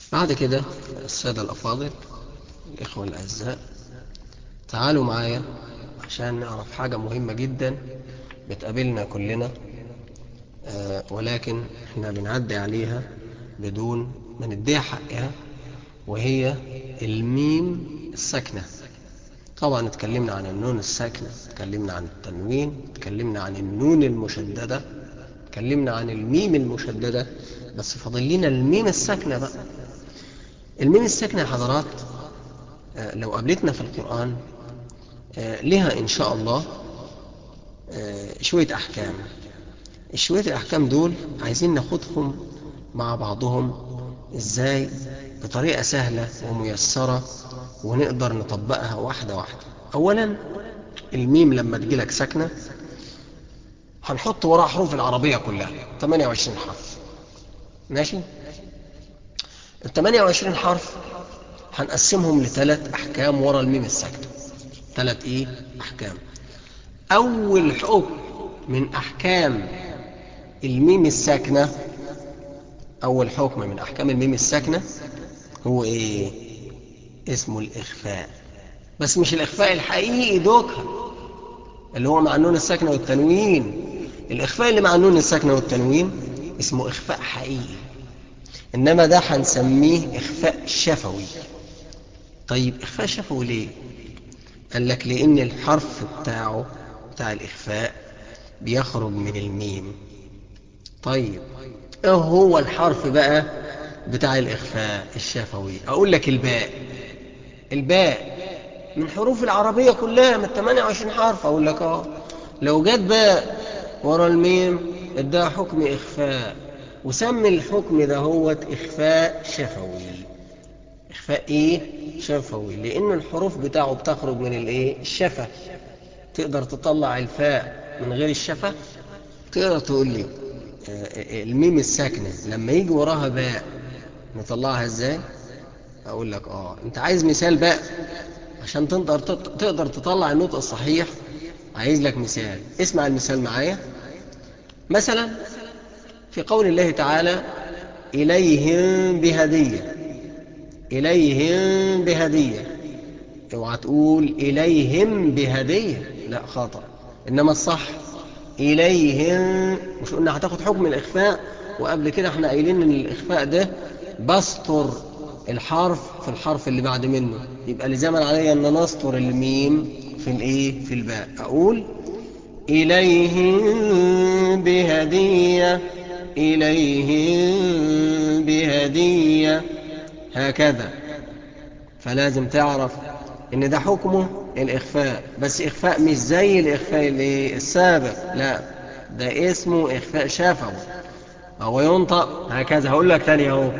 بعد كده السادة الأفاضل الإخوة الأعزاء تعالوا معايا عشان نعرف حاجة مهمة جدا بتقابلنا كلنا آه ولكن احنا بنعدي عليها بدون ما نديها حقها وهي الميم الساكنة طبعا اتكلمنا عن النون الساكنة اتكلمنا عن التنوين اتكلمنا عن النون المشددة اتكلمنا عن الميم المشددة بس فاضل لنا الميم الساكنة بقى الميم الساكنة يا حضرات آه لو قابلتنا في القرآن آه لها إن شاء الله آه شوية أحكام شوية الأحكام دول عايزين ناخدهم مع بعضهم إزاي بطريقة سهلة وميسرة ونقدر نطبقها واحدة واحدة أولا الميم لما تجيلك ساكنة هنحط وراها حروف العربية كلها 28 حرف ماشي ال 28 حرف هنقسمهم لثلاث أحكام ورا الميم الساكنة ثلاث إيه أحكام أول حكم من أحكام الميم الساكنة أول حكم من أحكام الميم الساكنة هو إيه اسمه الإخفاء بس مش الإخفاء الحقيقي دوكها اللي هو مع النون الساكنة والتنوين الإخفاء اللي مع النون الساكنة والتنوين اسمه إخفاء حقيقي إنما ده هنسميه إخفاء شفوي طيب إخفاء شفوي ليه قال لك لأن الحرف بتاعه بتاع الإخفاء بيخرج من الميم طيب ايه هو الحرف بقى بتاع الإخفاء الشفوي أقول لك الباء الباء من حروف العربية كلها من 28 حرف أقول لك اه لو جت باء ورا الميم ادها حكم إخفاء وسمي الحكم ده هو إخفاء شفوي إخفاء إيه؟ شفوي لأن الحروف بتاعه بتخرج من الإيه؟ الشفة تقدر تطلع الفاء من غير الشفة تقدر تقول لي الميم الساكنة لما يجي وراها باء نطلعها ازاي اقول لك اه انت عايز مثال باء عشان تقدر تقدر تطلع النطق الصحيح عايز لك مثال اسمع المثال معايا مثلا في قول الله تعالى إليهم بهدية إليهم بهدية اوعى تقول إليهم بهدية لا خطأ إنما الصح إليهم مش قلنا هتاخد حكم الإخفاء وقبل كده احنا قايلين إن الإخفاء ده بسطر الحرف في الحرف اللي بعد منه يبقى لزاما عليا أن نسطر الميم في الإيه في الباء أقول إليهم بهدية إليهم بهدية هكذا فلازم تعرف ان ده حكمه الاخفاء بس اخفاء مش زي الاخفاء اللي السابق لا ده اسمه اخفاء شفوي هو ينطق هكذا هقول لك تاني اهو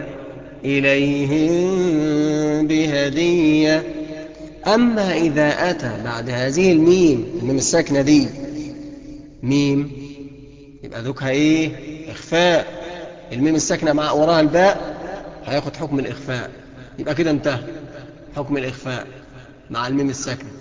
اليهم بهديه اما اذا اتى بعد هذه الميم الميم الساكنه دي ميم يبقى ذوكها ايه اخفاء الميم الساكنه مع وراها الباء هياخد حكم الاخفاء يبقى كده انتهى حكم الاخفاء مع الميم الساكنه